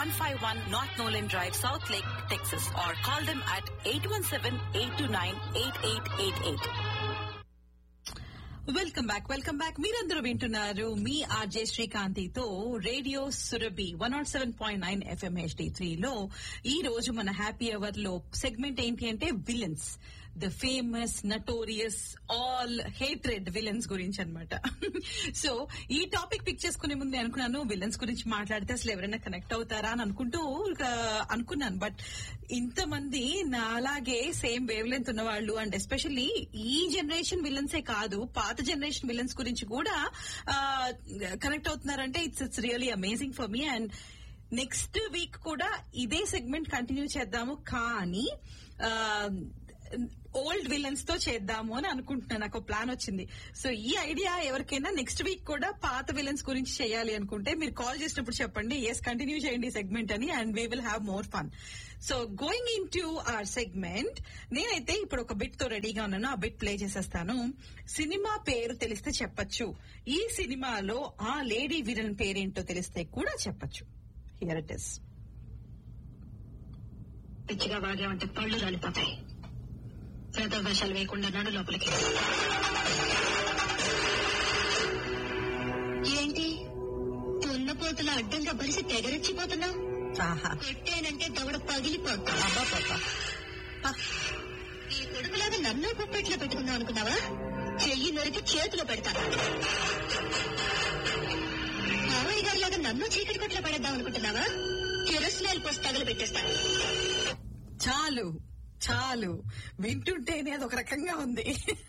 151 North Nolan Drive, South Lake, Texas, or call them at 817-829-8888. Welcome back welcome back మీరందరూ వింటున్నారు మీ RJ శ్రీకాంతితో radio Surabhi one not seven point nine FM HD three లో ఈ రోజు మన హ్యాపీ అవర్ లో సెగ్మెంట్ ఏంటి అంటే villains the famous notorious all hatred villains గురించి అనమాట సో ఈ టాపిక్ పిక్ చేసుకునే ముందు నేను అనుకున్నాను విలన్స్ గురించి మాట్లాడితే అసలు ఎవరైనా కనెక్ట్ అవుతారా అని అనుకుంటూ ఇక అనుకున్నాను బట్ ఇంతమంది నా అలాగే సేమ్ వేవ్ లెంత్ ఉన్న వాళ్ళు అండ్ ఎస్పెషల్లీ ఈ జనరేషన్ విలన్సే కాదు పాత జనరేషన్ విలన్స్ గురించి కూడా కనెక్ట్ అవుతున్నారంటే it's it's really amazing for me and next week కూడా ఇదే సెగ్మెంట్ కంటిన్యూ చేద్దాము కానీ ఓల్డ్ విలన్స్ తో చేద్దాము అని అనుకుంటున్నాను నాకు ప్లాన్ వచ్చింది సో ఈ ఐడియా ఎవరికైనా నెక్స్ట్ వీక్ కూడా పాత విలన్స్ గురించి చేయాలి అనుకుంటే మీరు కాల్ చేసినప్పుడు చెప్పండి ఎస్ కంటిన్యూ చేయండి ఈ సెగ్మెంట్ అని and we will have more fun so going into our segment నేనైతే ఇప్పుడు ఒక బిట్ తో రెడీగా ఉన్నాను ఆ బిట్ ప్లే చేసేస్తాను సినిమా పేరు తెలిస్తే చెప్పచ్చు ఈ సినిమాలో ఆ లేడీ విలన్ పేరేంటో తెలిస్తే కూడా చెప్పచ్చు హియర్ ఇట్ ఇస్ పిచ్చిగా వాగామంటే పళ్ళు రాలిపోతాయి పేద వేషాలు వేయకుండా నడు లోపలికి ఏంటి తున్నపోతుల అడ్డంగా బలిసి తెగరెచ్చిపోతున్నావు ఆహా కొట్టేనంటే దవడ పగిలిపోతా అబ్బా పాపా ఈ కొడుకులాగా నన్ను గుప్పెట్లో పెట్టుకుందాం అనుకున్నావా చెయ్యి నరికి చేతిలో పెడతాను మావయ్య గారిలాగా నన్ను చీకటి కొట్లో పడేద్దాం అనుకుంటున్నావా కిరస్నాయిల్ పోసి తగలు పెట్టేస్తాను చాలు చాలు వింటుంటేనే అది ఒక రకంగా ఉంది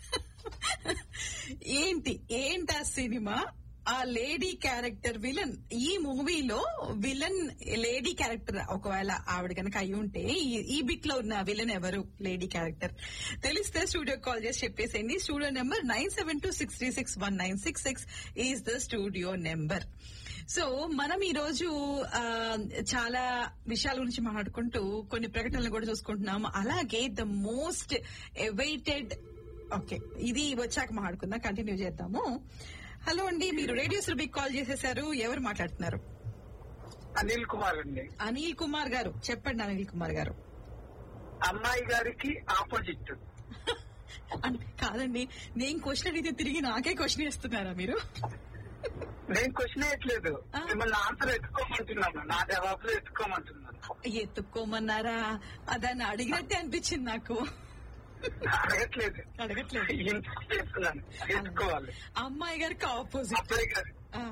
ఏంటి ఏంటి ఆ సినిమా ఆ లేడీ క్యారెక్టర్ విలన్ ఈ మూవీలో విలన్ లేడీ క్యారెక్టర్ ఒకవేళ ఆవిడ కనుక అయి ఉంటే ఈ- ఈ బిట్ లో ఉన్న విలన్ ఎవరు లేడీ క్యారెక్టర్ తెలిస్తే స్టూడియో కాల్ చేసి చెప్పేసేయండి studio number nine seven two six three six one nine six six is the studio number so మనం ఈ రోజు ఆ, చాలా విషయాల గురించి మాట్లాడుకుంటూ కొన్ని ప్రకటనలు కూడా చూసుకుంటున్నాం అలాగే ద మోస్ట్ ఎవైటెడ్ ఓకే ఇది వచ్చాక మాట్లాడుకుందాం కంటిన్యూ చేద్దాము హలో అండి మీరు రేడియో సురభికి కాల్ చేసేసారు ఎవరు మాట్లాడుతున్నారు అనిల్ కుమార్ అండి అనిల్ కుమార్ గారు చెప్పండి అనిల్ కుమార్ గారు అమ్మాయి గారికి ఆపోజిట్ అన్- కాదండి నేను క్వశ్చన్ అడిగితే తిరిగి నాకే క్వశ్చన్ ఇస్తున్నారా మీరు నేను క్వశ్చన్ వేయట్లేదు ఆ. మిమ్మల్ని ఆన్సర్ ఎత్తుకోమంటున్నాను నా జవాబులు ఎత్తుకోమంటున్నాను ఎత్తుక్కోమన్నారా అదాన్ని అడిగినట్టే అనిపించింది నాకు అడగట్లేదు అడగట్లేదు ఇన్సిస్ట్ చేస్తున్నాను ఎత్తుకోవాలి అమ్మాయి గారికి ఆపోజిట్ అబ్బాయి గారు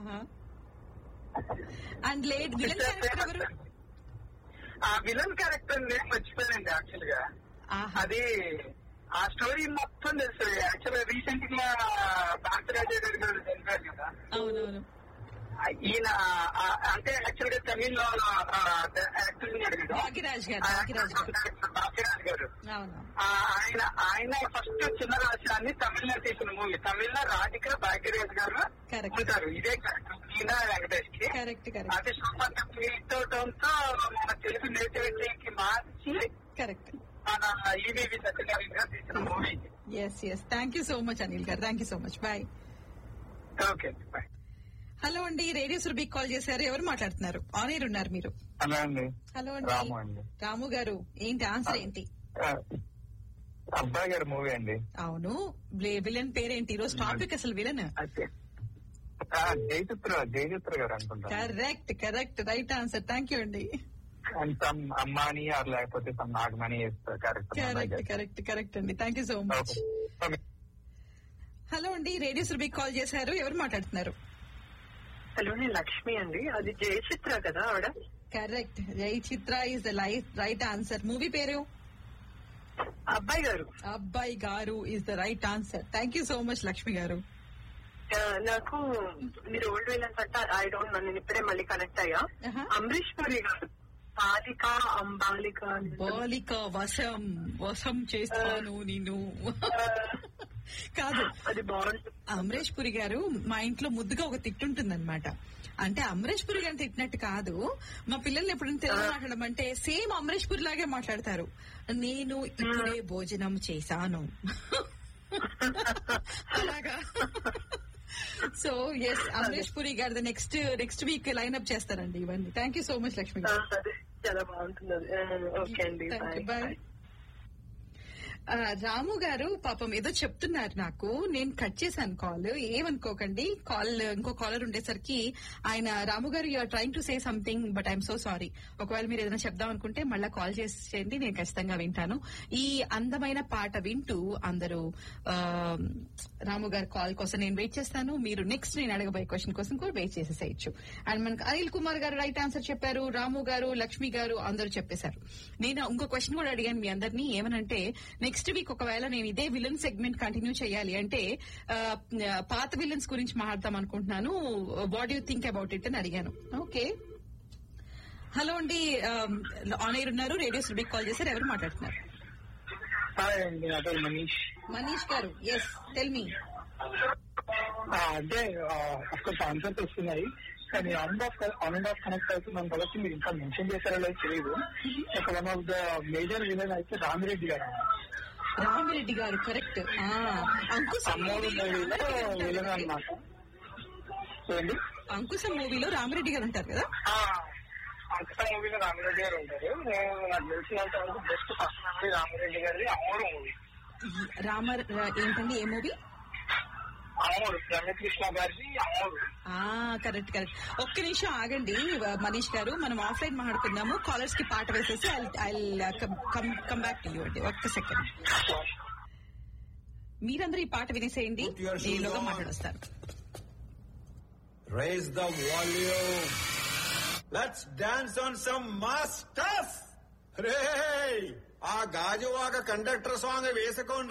అండ్ లేట్ విలన్ క్యారెక్టర్ ఎవరు ఆ విలన్ క్యారెక్టర్ నేను మర్చిపోయానండి యాక్చువల్ గా ఆహా. అది ఆ స్టోరీ మొత్తం తెలుసు యాక్చువల్ గా రీసెంట్ గా భారతరాజు గారు చనిపోయారు కదా అవునవును ఈయన ఆ, అంటే యాక్చువల్ గా తమిళ్లో యాక్టర్ ఉన్నాడు కదా భాగ్యరాజ్ గారు భాగ్యరాజ్ గారు భాగ్యరాజ్ గారు అవును ఆ, ఆయన ఆయన ఫస్ట్ చిన్న రాష్ట్రాన్ని తమిళలో తీసిన మూవీ తమిళ్లో రాధిక భాగ్యరాజ్ గారు Correct. ఉంటారు ఇదే క్యారెక్టర్ ఈయన వెంకటేష్ కి కరెక్ట్ కరెక్ట్ అది సూపర్ మీతోటంతో మన తెలుగు నేటివిటీకి మార్చి కరెక్ట్ మన ఈవీవి సత్యనారాయణ గారు తీసిన movie yes yes thank you so much Anil garu thank you so much bye okay bye hello అండి రేడియో సురభి కాల్ చేశారు ఎవరు మాట్లాడుతున్నారు ఆన్ ఎయిర్ ఉన్నారు మీరు హలో అండి హలో రాము అండి అండి రాము గారు ఏంటి ఆన్సర్ ఏంటి ఆ, అబ్బాయి గారి మూవీ అండి అవును విలన్ పేరేంటి ఈ రోజు టాపిక్ అసలు విలన్ అయితే ఆ, జయచిత్ర జయచిత్ర గారు అనుకుంటా correct correct right answer thank you అండి అండ్ సమ్ అమ్మాని ఆర్ లేకపోతే some Nagamani correct character correct correct అండి thank you so much hello అండి రేడియో సురభి కాల్ చేశారు ఎవరు మాట్లాడుతున్నారు హలో నేను లక్ష్మి అండి అది జయచిత్ర కదా ఆవిడ correct Jai Chitra is the right answer movie పేరు Abbai garu Abbai garu is the right answer thank you so much Lakshmi garu ఆ, నాకు మీరు ఓల్డ్ విలన్స్ అంటే ఐ డోంట్ నేను ఇప్పుడే మళ్ళీ కనెక్ట్ అయ్యా Uh-huh. అమరీష్ పురి గారు బాలిక అంబాలిక అని. బాలిక వశం వశం చేస్తాను నేను కాదు అది బాగుంటుంది అమరేష్ పురి గారు మా ఇంట్లో ముద్దుగా ఒక తిట్టుంటుంది అనమాట అంటే అమరేష్ పురి గారిని తిట్టినట్టు కాదు మా పిల్లల్ని ఎప్పుడైనా తెలుగు మాట్లాడమంటే సేమ్ అమరేష్ పురి లాగే మాట్లాడతారు నేను ఇప్పుడే భోజనం చేశాను అలాగా సో ఎస్ అమరేష్ పురి గారి next next week line up చేస్తారండి ఇవన్నీ thank you so much Lakshmi ఆ, గారు సరే చాలా బాగుంటుంది అది. ఆ, ఓకే అండి Thank you. Bye Bye. ఆ, రాము గారు పాపం ఏదో చెప్తున్నారు నాకు నేను కట్ చేశాను కాల్ ఏమనుకోకండి కాల్ ఇంకో కాలర్ ఉండేసరికి ఆయన Ramu garu you're trying to say something but I'm so sorry ఒకవేళ మీరు ఏదైనా చెప్దాం అనుకుంటే మళ్ళీ కాల్ చేసేయండి నేను ఖచ్చితంగా వింటాను ఈ అందమైన పాట వింటూ అందరూ ఆ, రాము గారి కాల్ కోసం నేను వెయిట్ చేస్తాను మీరు నెక్స్ట్ నేను అడగబోయే క్వశ్చన్ కోసం కూడా వెయిట్ చేసేసేయచ్చు అండ్ మనకు అనిల్ కుమార్ గారు రైట్ ఆన్సర్ చెప్పారు రాము గారు లక్ష్మి గారు అందరూ చెప్పేశారు నేను ఇంకో క్వశ్చన్ కూడా అడిగాను మీ అందరినీ ఏమనంటే నెక్స్ట్ వీక్ ఒకవేళ నేను ఇదే విలన్ సెగ్మెంట్ కంటిన్యూ చేయాలి అంటే ఆ, పాత విలన్స్ గురించి మాట్లాడతాం అనుకుంటున్నాను what you think about it అని అడిగాను ఓకే హలో అండి ఆన్ ఎయిర్ ఉన్నారు రేడియో సుబిక్ కాల్ చేశారు ఎవరు మాట్లాడుతున్నారు హాయ్ అండి నా పేరు మనీష్ మనీష్ గారు ఎస్ టెల్ మీ ఆ, అంటే అఫ్కోర్స్ ఆన్సర్స్ వస్తున్నాయి కానీ on off on and off connect అవుతున్నాం కాబట్టి మీరు ఇంకా మెన్షన్ చేశారో లేదో తెలియదు ఒక one of the major villain అయితే రామిరెడ్డి గారు రామిరెడ్డి గారు కరెక్ట్ అంకుశం అమ్మోరు మూవీలో విలన్ అన్నమాట చూడండి అంకుశం మూవీలో రామిరెడ్డి గారు ఉంటారు కదా అంకట మూవీలో రామిరెడ్డి గారు ఉంటారు నేను నాకు తెలిసినంత వరకు బెస్ట్ ఫస్ట్ మెమరీ రామిరెడ్డి గారి అమ్మోరు మూవీ రామ రా- ఏంటండి ఏ మూవీ అమ్మోరు రమ్యకృష్ణ గారిది అమ్మోరు కరెక్ట్ కరెక్ట్ ఒక్క నిమిషం ఆగండి వ- మనీష్ గారు మనం ఆఫ్లైన్ మాట్లాడుకుందాము కాలర్స్ కి పాట వేసేసి I come back to you అండి ఒక్క సెకండ్ మీరందరూ ఈ పాట వినేసేయండి Put your shoes ఈలోగా on. మాట్లాడొస్తారు Raise the volume. Let's dance on some mass stuff. రే ఆ గాజువాక కండక్టర్ సాంగ్ వేసుకోండి